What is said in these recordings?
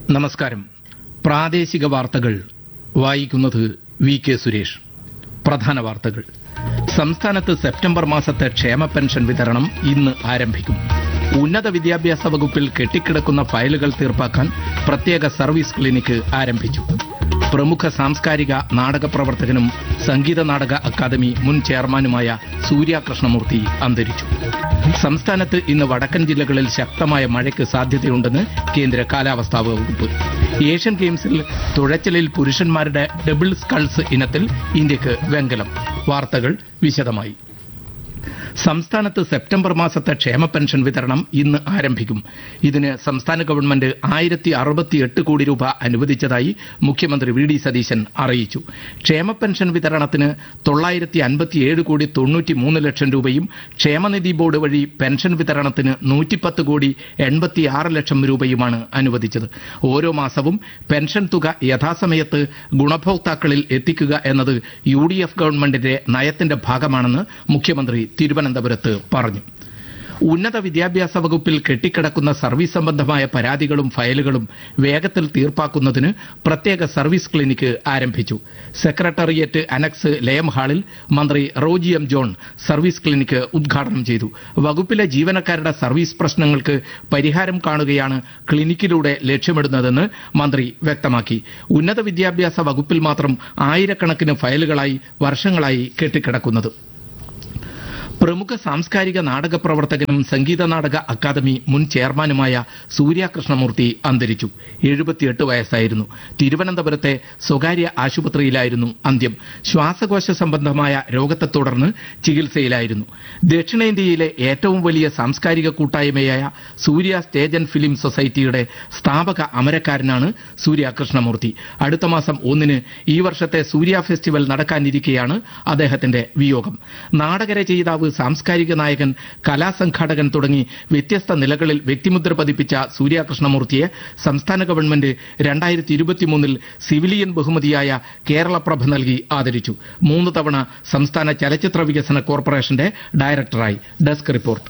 നമസ്കാരം പ്രാദേശിക വാർത്തകൾ വായിക്കുന്നത് വി കെ സുരേഷ് പ്രധാന വാർത്തകൾ സംസ്ഥാനത്ത് സെപ്റ്റംബർ മാസത്തെ ക്ഷേമ പെൻഷൻ വിതരണം ഇന്ന് ആരംഭിക്കും ഉന്നത വിദ്യാഭ്യാസ വകുപ്പിൽ കെട്ടിക്കിടക്കുന്ന ഫയലുകൾ തീർപ്പാക്കാൻ പ്രത്യേക സർവീസ് ക്ലിനിക്ക് ആരംഭിച്ചു പ്രമുഖ സാംസ്കാരിക നാടക പ്രവർത്തകനും സംഗീത നാടക അക്കാദമി മുൻ ചെയർമാനുമായ സൂര്യ കൃഷ്ണമൂർത്തി അന്തരിച്ചു സംസ്ഥാനത്ത് ഇന്ന് വടക്കൻ ജില്ലകളിൽ ശക്തമായ മഴയ്ക്ക് സാധ്യതയുണ്ടെന്ന് കേന്ദ്ര കാലാവസ്ഥാ വകുപ്പ് ഏഷ്യൻ ഗെയിംസിൽ തുഴച്ചിലിൽ പുരുഷന്മാരുടെ ഡബിൾ സ്കൾസ് ഇനത്തിൽ ഇന്ത്യക്ക് വെങ്കലം വാർത്തകൾ വിശദമായി സംസ്ഥാനത്ത് സെപ്റ്റംബർ മാസത്തെ ക്ഷേമ പെൻഷൻ വിതരണം ഇന്ന് ആരംഭിക്കും ഇതിന് സംസ്ഥാന ഗവൺമെന്റ് ആയിരത്തി അറുപത്തിയെട്ട് കോടി രൂപ അനുവദിച്ചതായി മുഖ്യമന്ത്രി വി ഡി സതീശൻ അറിയിച്ചു ക്ഷേമ പെൻഷൻ വിതരണത്തിന് തൊള്ളായിരത്തി അൻപത്തിയേഴ് കോടി തൊണ്ണൂറ്റി മൂന്ന് ലക്ഷം രൂപയും ക്ഷേമനിധി ബോർഡ് വഴി പെൻഷൻ വിതരണത്തിന് നൂറ്റിപ്പത്ത് കോടി എൺപത്തിയാറ് ലക്ഷം രൂപയുമാണ് അനുവദിച്ചത് ഓരോ മാസവും പെൻഷൻ തുക യഥാസമയത്ത് ഗുണഭോക്താക്കളിൽ എത്തിക്കുക എന്നത് യു ഡി എഫ് ഗവൺമെന്റിന്റെ നയത്തിന്റെ ഭാഗമാണെന്ന് മുഖ്യമന്ത്രി തിരുവനന്തപുരത്ത് പറഞ്ഞു ഉന്നത വിദ്യാഭ്യാസ വകുപ്പിൽ കെട്ടിക്കിടക്കുന്ന സർവീസ് സംബന്ധമായ പരാതികളും ഫയലുകളും വേഗത്തിൽ തീർപ്പാക്കുന്നതിന് പ്രത്യേക സർവീസ് ക്ലിനിക്ക് ആരംഭിച്ചു സെക്രട്ടേറിയറ്റ് അനക്സ് ലയം ഹാളിൽ മന്ത്രി Roji M John service clinic ഉദ്ഘാടനം ചെയ്തു വകുപ്പിലെ ജീവനക്കാരുടെ സർവീസ് പ്രശ്നങ്ങൾക്ക് പരിഹാരം കാണുകയാണ് ക്ലിനിക്കിലൂടെ ലക്ഷ്യമിടുന്നതെന്ന് മന്ത്രി വ്യക്തമാക്കി ഉന്നത വിദ്യാഭ്യാസ വകുപ്പിൽ മാത്രം ആയിരക്കണക്കിന് ഫയലുകളായി വർഷങ്ങളായി കെട്ടിക്കിടക്കുന്നത് പ്രമുഖ സാംസ്കാരിക നാടക പ്രവർത്തകനും സംഗീത നാടക അക്കാദമി മുൻ ചെയർമാനുമായ സൂര്യ കൃഷ്ണമൂർത്തി അന്തരിച്ചു എഴുപത്തിയെട്ട് വയസ്സായിരുന്നു തിരുവനന്തപുരത്തെ സ്വകാര്യ ആശുപത്രിയിലായിരുന്നു അന്ത്യം ശ്വാസകോശ സംബന്ധമായ രോഗത്തെ തുടർന്ന് ചികിത്സയിലായിരുന്നു ദക്ഷിണേന്ത്യയിലെ ഏറ്റവും വലിയ സാംസ്കാരിക കൂട്ടായ്മയായ സൂര്യ സ്റ്റേജ് ആൻഡ് ഫിലിം സൊസൈറ്റിയുടെ സ്ഥാപക അമരക്കാരനാണ് സൂര്യ കൃഷ്ണമൂർത്തി അടുത്ത മാസം ഒന്നിന് ഈ വർഷത്തെ സൂര്യ ഫെസ്റ്റിവൽ നടക്കാനിരിക്കെയാണ് അദ്ദേഹത്തിന്റെ വിയോഗം നാടകരചയിതാവ് സാംസ്കാരിക നായകൻ കലാസംഘാടകൻ തുടങ്ങി വ്യത്യസ്ത നിലകളിൽ വ്യക്തിമുദ്ര പതിപ്പിച്ച സൂര്യ കൃഷ്ണമൂർത്തിയെ സംസ്ഥാന ഗവൺമെന്റ് രണ്ടായിരത്തി ഇരുപത്തിമൂന്നിൽ സിവിലിയൻ ബഹുമതിയായ കേരളപ്രഭ നൽകി ആദരിച്ചു മൂന്ന് തവണ സംസ്ഥാന ചലച്ചിത്ര വികസന കോർപ്പറേഷന്റെ ഡയറക്ടറായി ഡെസ്ക് റിപ്പോർട്ട്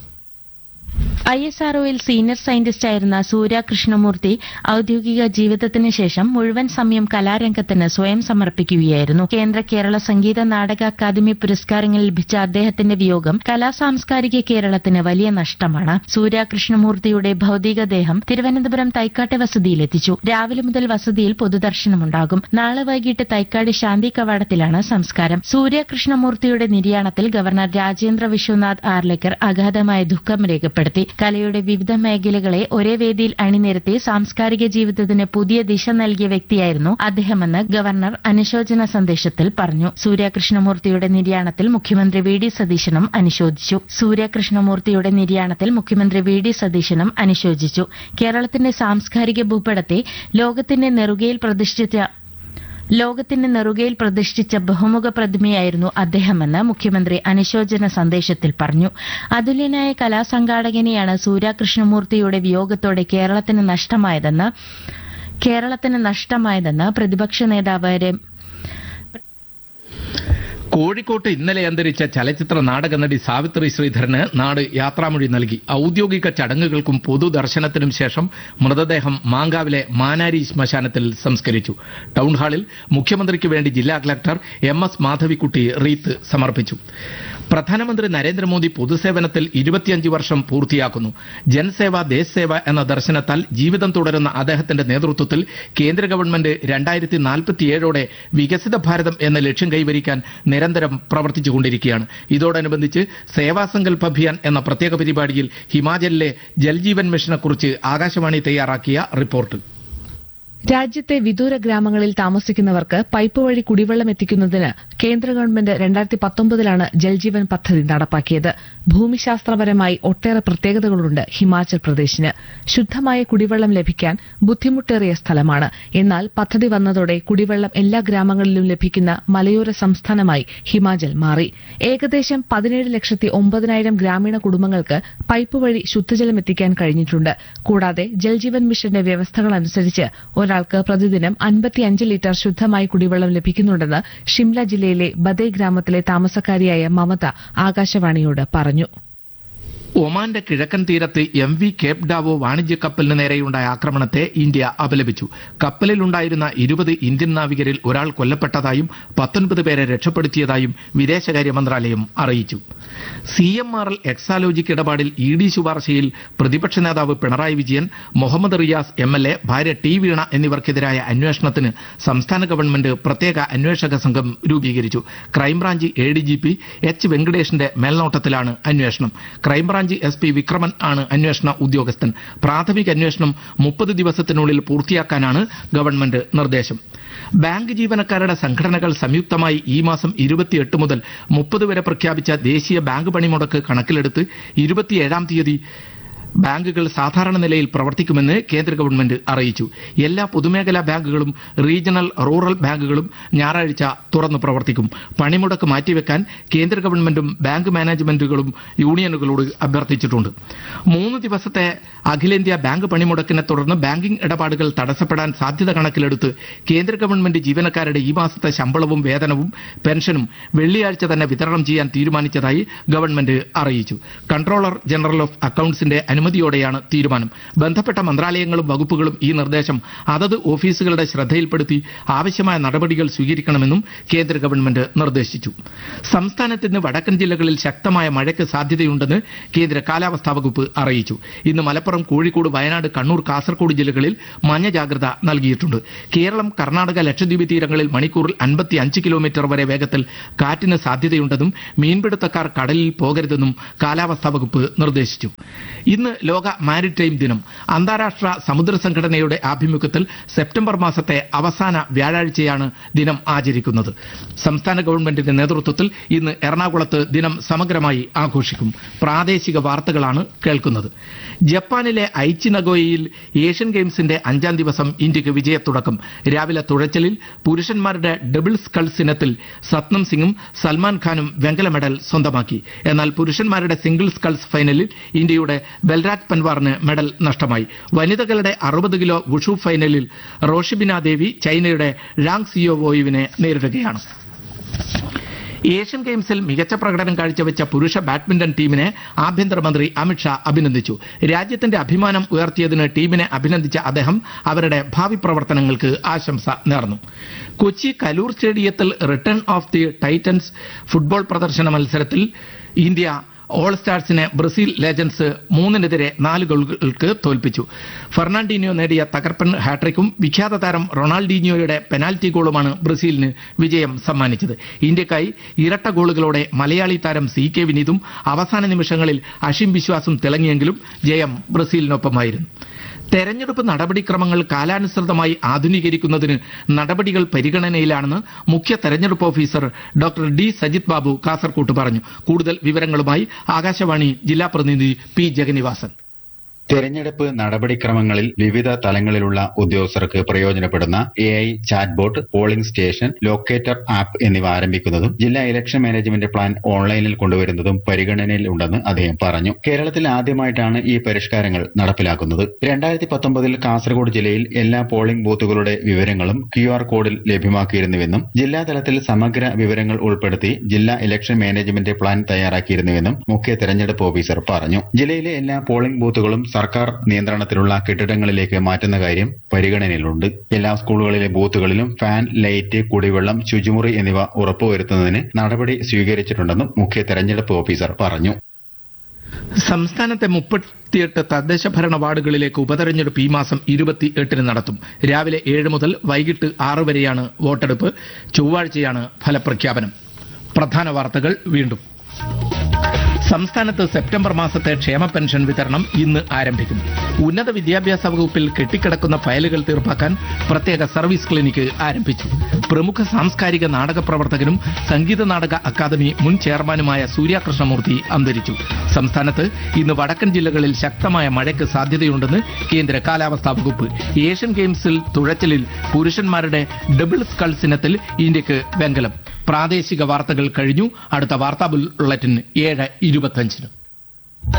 ഐ എസ് ആർഒയിൽ സീനിയർ സയന്റിസ്റ്റ് ആയിരുന്ന സൂര്യ കൃഷ്ണമൂർത്തി ഔദ്യോഗിക ജീവിതത്തിന് ശേഷം മുഴുവൻ സമയം കലാരംഗത്തിന് സ്വയം സമർപ്പിക്കുകയായിരുന്നു കേന്ദ്ര കേരള സംഗീത നാടക അക്കാദമി പുരസ്കാരങ്ങൾ ലഭിച്ച അദ്ദേഹത്തിന്റെ വിയോഗം കലാസാംസ്കാരിക കേരളത്തിന് വലിയ നഷ്ടമാണ് സൂര്യ കൃഷ്ണമൂർത്തിയുടെ ഭൌതികദേഹം തിരുവനന്തപുരം തൈക്കാട്ടെ വസതിയിലെത്തിച്ചു രാവിലെ മുതൽ വസതിയിൽ പൊതുദർശനമുണ്ടാകും നാളെ വൈകിട്ട് തൈക്കാട് ശാന്തി കവാടത്തിലാണ് സംസ്കാരം സൂര്യ കൃഷ്ണമൂർത്തിയുടെ നിര്യാണത്തിൽ ഗവർണർ രാജേന്ദ്ര വിശ്വനാഥ് ആർലേക്കർ അഗാധമായ ദുഃഖം രേഖപ്പെടുത്തി കലയുടെ വിവിധ മേഖലകളെ ഒരേ വേദിയിൽ അണിനിരത്തി സാംസ്കാരിക ജീവിതത്തിന് പുതിയ ദിശ നൽകിയ വ്യക്തിയായിരുന്നു അദ്ദേഹമെന്ന് ഗവർണർ അനുശോചന സന്ദേശത്തിൽ പറഞ്ഞു സൂര്യകൃഷ്ണമൂർത്തിയുടെ നിര്യാണത്തിൽ മുഖ്യമന്ത്രി വി ഡി സതീശനും അനുശോചിച്ചു സൂര്യകൃഷ്ണമൂർത്തിയുടെ നിര്യാണത്തിൽ മുഖ്യമന്ത്രി വി ഡി സതീശനും അനുശോചിച്ചു കേരളത്തിന്റെ സാംസ്കാരിക ഭൂപടത്തെ ലോകത്തിന്റെ നെറുകയിൽ പ്രതിഷ്ഠിച്ച ലോകത്തിന്റെ നെറുകയിൽ പ്രതിഷ്ഠിച്ച ബഹുമുഖ പ്രതിമയായിരുന്നു അദ്ദേഹമെന്ന് മുഖ്യമന്ത്രി അനുശോചന സന്ദേശത്തിൽ പറഞ്ഞു അതുല്യനായ കലാസംഘാടകനെയാണ് സൂര്യകൃഷ്ണമൂർത്തിയുടെ വിയോഗത്തോടെ കേരളത്തിന് നഷ്ടമായതെന്ന് കേരളത്തിന് നഷ്ടമായതെന്ന് പ്രതിപക്ഷ നേതാവ് രമ- കോഴിക്കോട്ട് ഇന്നലെ അന്തരിച്ച ചലച്ചിത്ര നാടക നടി സാവിത്രി ശ്രീധരന് നാട് യാത്രാമൊഴി നൽകി ഔദ്യോഗിക ചടങ്ങുകൾക്കും പൊതുദർശനത്തിനും ശേഷം മൃതദേഹം മാങ്കാവിലെ മാനാരി ശ്മശാനത്തിൽ സംസ്കരിച്ചു ടൗൺഹാളിൽ മുഖ്യമന്ത്രിക്ക് വേണ്ടി ജില്ലാ collector M S Madhavikutty wreath സമർപ്പിച്ചു പ്രധാനമന്ത്രി നരേന്ദ്രമോദി പൊതുസേവനത്തിൽ ഇരുപത്തിയഞ്ച് വർഷം പൂർത്തിയാക്കുന്നു ജൻസേവ ദേശ് സേവ എന്ന ദർശനത്താൽ ജീവിതം തുടരുന്ന അദ്ദേഹത്തിന്റെ നേതൃത്വത്തിൽ കേന്ദ്ര ഗവൺമെന്റ് രണ്ടായിരത്തി നാൽപ്പത്തിയേഴോടെ വികസിത ഭാരതം എന്ന ലക്ഷ്യം കൈവരിക്കാൻ നിരന്തരം പ്രവർത്തിച്ചുകൊണ്ടിരിക്കുകയാണ് ഇതോടനുബന്ധിച്ച് സേവാസങ്കൽപ് അഭിയാൻ എന്ന പ്രത്യേക പരിപാടിയിൽ ഹിമാചലിലെ ജൽജീവൻ മിഷനെക്കുറിച്ച് ആകാശവാണി തയ്യാറാക്കിയ റിപ്പോർട്ട് രാജ്യത്തെ വിദൂര ഗ്രാമങ്ങളിൽ താമസിക്കുന്നവർക്ക് പൈപ്പ് വഴി കുടിവെള്ളം എത്തിക്കുന്നതിന് കേന്ദ്ര ഗവൺമെന്റ് രണ്ടായിരത്തി പത്തൊമ്പതിലാണ് ജൽജീവൻ പദ്ധതി നടപ്പാക്കിയത് ഭൂമിശാസ്ത്രപരമായി ഒട്ടേറെ പ്രത്യേകതകളുണ്ട് ഹിമാചൽ പ്രദേശിന് ശുദ്ധമായ കുടിവെള്ളം ലഭിക്കാൻ ബുദ്ധിമുട്ടേറിയ സ്ഥലമാണ് എന്നാൽ പദ്ധതി വന്നതോടെ കുടിവെള്ളം എല്ലാ ഗ്രാമങ്ങളിലും ലഭിക്കുന്ന മലയോര സംസ്ഥാനമായി ഹിമാചൽ മാറി ഏകദേശം പതിനേഴ് ലക്ഷത്തി ഒമ്പതിനായിരം ഗ്രാമീണ കുടുംബങ്ങൾക്ക് പൈപ്പ് വഴി ശുദ്ധജലം എത്തിക്കാൻ കഴിഞ്ഞിട്ടുണ്ട് കൂടാതെ ജൽജീവൻ മിഷന്റെ വ്യവസ്ഥകൾ അനുസരിച്ച് ഒരാൾക്ക് പ്രതിദിനം അൻപത്തിയഞ്ച് ലിറ്റർ ശുദ്ധമായ കുടിവെള്ളം ലഭിക്കുന്നുണ്ടെന്ന് ഷിംല ജില്ലയിലെ ബദേ ഗ്രാമത്തിലെ താമസക്കാരിയായ മമത ആകാശവാണിയോട് പറഞ്ഞു ഒമാന്റെ കിഴക്കൻ തീരത്ത് എം വി കേപ്പ് ഡാവോ വാണിജ്യ കപ്പലിന് നേരെയുണ്ടായ ആക്രമണത്തെ ഇന്ത്യ അപലപിച്ചു കപ്പലിലുണ്ടായിരുന്ന ഇരുപത് ഇന്ത്യൻ നാവികരിൽ ഒരാൾ കൊല്ലപ്പെട്ടതായും പത്തൊൻപത് പേരെ രക്ഷപ്പെടുത്തിയതായും വിദേശകാര്യ മന്ത്രാലയം അറിയിച്ചു സി എം ആർ എൽ എക്സാലോജിക് ഇടപാടിൽ ഇ ഡി ശുപാർശയിൽ പ്രതിപക്ഷ നേതാവ് Pinarayi Vijayan Muhammad Riyas M L A ഭാര്യ ടി വീണ എന്നിവർക്കെതിരായ അന്വേഷണത്തിന് സംസ്ഥാന ഗവൺമെന്റ് പ്രത്യേക അന്വേഷക സംഘം രൂപീകരിച്ചു crime branch A D G P H വെങ്കടേഷിന്റെ മേൽനോട്ടത്തിലാണ് അന്വേഷണം ക്രൈംബ്രാഞ്ച് എസ് പി വിക്രമൻ ആണ് അന്വേഷണ ഉദ്യോഗസ്ഥൻ പ്രാഥമിക അന്വേഷണം മുപ്പത് ദിവസത്തിനുള്ളിൽ പൂർത്തിയാക്കാനാണ് ഗവൺമെന്റ് നിർദ്ദേശം ബാങ്ക് ജീവനക്കാരുടെ സംഘടനകൾ സംയുക്തമായി ഈ മാസം ഇരുപത്തിയെട്ട് മുതൽ മുപ്പത് വരെ പ്രഖ്യാപിച്ച ദേശീയ ബാങ്ക് പണിമുടക്ക് കണക്കിലെടുത്ത് ഇരുപത്തിയേഴാം തീയതി ബാങ്കുകൾ സാധാരണ നിലയിൽ പ്രവർത്തിക്കുമെന്ന് കേന്ദ്ര ഗവൺമെന്റ് അറിയിച്ചു എല്ലാ പൊതുമേഖലാ ബാങ്കുകളും റീജിയണൽ റൂറൽ ബാങ്കുകളും ഞായറാഴ്ച തുറന്നു പ്രവർത്തിക്കും പണിമുടക്ക് മാറ്റിവെക്കാൻ കേന്ദ്ര ഗവൺമെന്റും ബാങ്ക് മാനേജ്മെന്റുകളും യൂണിയനുകളോട് അഭ്യർത്ഥിച്ചിട്ടുണ്ട് മൂന്ന് ദിവസത്തെ അഖിലേന്ത്യാ ബാങ്ക് പണിമുടക്കിനെ തുടർന്ന് ബാങ്കിംഗ് ഇടപാടുകൾ തടസ്സപ്പെടാൻ സാധ്യത കണക്കിലെടുത്ത് കേന്ദ്ര ഗവൺമെന്റ് ജീവനക്കാരുടെ ഈ മാസത്തെ ശമ്പളവും വേതനവും പെൻഷനും വെള്ളിയാഴ്ച തന്നെ വിതരണം ചെയ്യാൻ തീരുമാനിച്ചതായി ഗവൺമെന്റ് അറിയിച്ചു കൺട്രോളർ ജനറൽ ഓഫ് അക്കൌണ്ട്സിന്റെ അനുമതിയോടെയാണ് തീരുമാനം ബന്ധപ്പെട്ട മന്ത്രാലയങ്ങളും വകുപ്പുകളും ഈ നിർദ്ദേശം അതത് ഓഫീസുകളുടെ ശ്രദ്ധയിൽപ്പെടുത്തി ആവശ്യമായ നടപടികൾ സ്വീകരിക്കണമെന്നും കേന്ദ്ര ഗവൺമെന്റ് നിർദ്ദേശിച്ചു സംസ്ഥാനത്ത് ഇന്ന് വടക്കൻ ജില്ലകളിൽ ശക്തമായ മഴയ്ക്ക് സാധ്യതയുണ്ടെന്ന് കേന്ദ്ര കാലാവസ്ഥാ വകുപ്പ് അറിയിച്ചു ഇന്ന് മലപ്പുറം കോഴിക്കോട് വയനാട് കണ്ണൂർ കാസർഗോഡ് ജില്ലകളിൽ മഞ്ഞ ജാഗ്രത നൽകിയിട്ടുണ്ട് കേരളം കർണാടക ലക്ഷദ്വീപ് തീരങ്ങളിൽ മണിക്കൂറിൽ അൻപത്തി അഞ്ച് കിലോമീറ്റർ വരെ വേഗത്തിൽ കാറ്റിന് സാധ്യതയുണ്ടെന്നും മീൻപിടുത്തക്കാർ കടലിൽ പോകരുതെന്നും കാലാവസ്ഥാ വകുപ്പ് നിർദ്ദേശിച്ചു ഇന്ന് ലോക മാരിടൈം ദിനം അന്താരാഷ്ട്ര സമുദ്ര സംഘടനയുടെ ആഭിമുഖ്യത്തിൽ സെപ്റ്റംബർ മാസത്തെ അവസാന വ്യാഴാഴ്ചയാണ് ദിനം ആചരിക്കുന്നത് സംസ്ഥാന ഗവൺമെന്റിന്റെ നേതൃത്വത്തിൽ ഇന്ന് എറണാകുളത്ത് ദിനം സമഗ്രമായി ആഘോഷിക്കും പ്രാദേശിക വാർത്തകളാണ് കേൾക്കുന്നത് ജപ്പാനിലെ ഐച്ചി നഗോയയിൽ ഏഷ്യൻ ഗെയിംസിന്റെ അഞ്ചാം ദിവസം ഇന്ത്യക്ക് വിജയത്തുടക്കം രാവിലെ തുഴച്ചലിൽ പുരുഷന്മാരുടെ ഡബിൾ സ്കൾസ് ഇനത്തിൽ സത്നം സിംഗും സൽമാൻ ഖാനും വെങ്കല മെഡൽ സ്വന്തമാക്കി എന്നാൽ പുരുഷന്മാരുടെ സിംഗിൾ സ്കൾസ് ഫൈനലിൽ ഇന്ത്യയുടെ ബൽരാജ് പൻവാറിന് മെഡൽ നഷ്ടമായി വനിതകളുടെ അറുപത് കിലോ വുഷു ഫൈനലിൽ റോഷിബിന ദേവി ചൈനയുടെ ഴാങ് സിയോവോയുവിനെ നേരിടുകയാണ് ഏഷ്യൻ ഗെയിംസിൽ മികച്ച പ്രകടനം കാഴ്ചവെച്ച പുരുഷ ബാഡ്മിന്റൺ ടീമിനെ ആഭ്യന്തരമന്ത്രി അമിത്ഷാ അഭിനന്ദിച്ചു രാജ്യത്തിന്റെ അഭിമാനം ഉയർത്തിയതിന് ടീമിനെ അഭിനന്ദിച്ച അദ്ദേഹം അവരുടെ ഭാവി പ്രവർത്തനങ്ങൾക്ക് ആശംസ നേർന്നു കൊച്ചി കലൂർ സ്റ്റേഡിയത്തിൽ return of the titans football പ്രദർശന മത്സരത്തിൽ ഇന്ത്യ ഓൾ സ്റ്റാർസിനെ ബ്രസീൽ ലേജൻസ് മൂന്നിനെതിരെ നാല് ഗോളുകൾക്ക് തോൽപ്പിച്ചു ഫെർണാണ്ടിനിയോ നേടിയ തകർപ്പൻ ഹാട്രിക്കും വിഖ്യാത താരം റൊണാൾഡീനിയോയുടെ പെനാൽറ്റി ഗോളുമാണ് ബ്രസീലിന് വിജയം സമ്മാനിച്ചത് ഇന്ത്യക്കായി ഇരട്ട ഗോളുകളോടെ മലയാളി താരം സി കെ വിനീതും അവസാന നിമിഷങ്ങളിൽ അഷിം വിശ്വാസും തിളങ്ങിയെങ്കിലും ജയം ബ്രസീലിനൊപ്പമായിരുന്നു തെരഞ്ഞെടുപ്പ് നടപടിക്രമങ്ങൾ കാലാനുസൃതമായി ആധുനീകരിക്കുന്നതിന് നടപടികൾ പരിഗണനയിലാണെന്ന് മുഖ്യ തെരഞ്ഞെടുപ്പ് officer doctor D Sajith Babu കാസർകോട്ട് പറഞ്ഞു കൂടുതൽ വിവരങ്ങളുമായി ആകാശവാണി ജില്ലാ പ്രതിനിധി പി ജഗന്നിവാസൻ തെരഞ്ഞെടുപ്പ് നടപടിക്രമങ്ങളിൽ വിവിധ തലങ്ങളിലുള്ള ഉദ്യോഗസ്ഥർക്ക് പ്രയോജനപ്പെടുന്ന A I chatbot polling station locator app എന്നിവ ആരംഭിക്കുന്നതും ജില്ലാ ഇലക്ഷൻ മാനേജ്മെന്റ് പ്ലാൻ ഓൺലൈനിൽ കൊണ്ടുവരുന്നതും പരിഗണനയിൽ ഉണ്ടെന്ന് അദ്ദേഹം പറഞ്ഞു കേരളത്തിൽ ആദ്യമായിട്ടാണ് ഈ പരിഷ്കാരങ്ങൾ നടപ്പിലാക്കുന്നത് രണ്ടായിരത്തി പത്തൊമ്പതിൽ കാസർഗോഡ് ജില്ലയിൽ എല്ലാ പോളിംഗ് ബൂത്തുകളുടെ വിവരങ്ങളും ക്യു ആർ കോഡിൽ ലഭ്യമാക്കിയിരുന്നുവെന്നും ജില്ലാതലത്തിൽ സമഗ്ര വിവരങ്ങൾ ഉൾപ്പെടുത്തി ജില്ലാ ഇലക്ഷൻ മാനേജ്മെന്റ് പ്ലാൻ തയ്യാറാക്കിയിരുന്നുവെന്നും മുഖ്യ തെരഞ്ഞെടുപ്പ് ഓഫീസർ പറഞ്ഞു ജില്ലയിലെ എല്ലാ പോളിംഗ് ബൂത്തുകളും സർക്കാർ നിയന്ത്രണത്തിലുള്ള കെട്ടിടങ്ങളിലേക്ക് മാറ്റുന്ന കാര്യം പരിഗണനയിലുണ്ട് എല്ലാ സ്കൂളുകളിലെ ബൂത്തുകളിലും ഫാൻ ലൈറ്റ് കുടിവെള്ളം ശുചിമുറി എന്നിവ ഉറപ്പുവരുത്തുന്നതിന് നടപടി സ്വീകരിച്ചിട്ടുണ്ടെന്നും മുഖ്യ തെരഞ്ഞെടുപ്പ് ഓഫീസർ പറഞ്ഞു സംസ്ഥാനത്തെ മുപ്പത്തിയെട്ട് തദ്ദേശ ഭരണ വാർഡുകളിലേക്ക് ഉപതെരഞ്ഞെടുപ്പ് ഈ മാസം ഇരുപത്തി എട്ടിന് നടത്തും രാവിലെ ഏഴ് മുതൽ വൈകിട്ട് ആറ് വരെയാണ് വോട്ടെടുപ്പ് ചൊവ്വാഴ്ചയാണ് ഫലപ്രഖ്യാപനം പ്രധാന വാർത്തകൾ വീണ്ടും സംസ്ഥാനത്ത് സെപ്റ്റംബർ മാസത്തെ ക്ഷേമ പെൻഷൻ വിതരണം ഇന്ന് ആരംഭിക്കും ഉന്നത വിദ്യാഭ്യാസ വകുപ്പിൽ കെട്ടിക്കിടക്കുന്ന ഫയലുകൾ തീർപ്പാക്കാൻ പ്രത്യേക സർവീസ് ക്ലിനിക്ക് ആരംഭിച്ചു പ്രമുഖ സാംസ്കാരിക നാടക പ്രവർത്തകനും സംഗീത നാടക അക്കാദമി മുൻ ചെയർമാനുമായ സൂര്യ കൃഷ്ണമൂർത്തി അന്തരിച്ചു സംസ്ഥാനത്ത് ഇന്ന് വടക്കൻ ജില്ലകളിൽ ശക്തമായ മഴയ്ക്ക് സാധ്യതയുണ്ടെന്ന് കേന്ദ്ര കാലാവസ്ഥാ വകുപ്പ് ഏഷ്യൻ ഗെയിംസിൽ തുഴച്ചിലിൽ പുരുഷന്മാരുടെ ഡബിൾ സ്കൾസ് ഇനത്തിൽ ഇന്ത്യക്ക് വെങ്കലം പ്രാദേശിക വാർത്തകൾ കഴിഞ്ഞു അടുത്ത വാർത്താ ബുള്ളറ്റിൻ ഏഴ് ഇരുപത്തഞ്ചിന്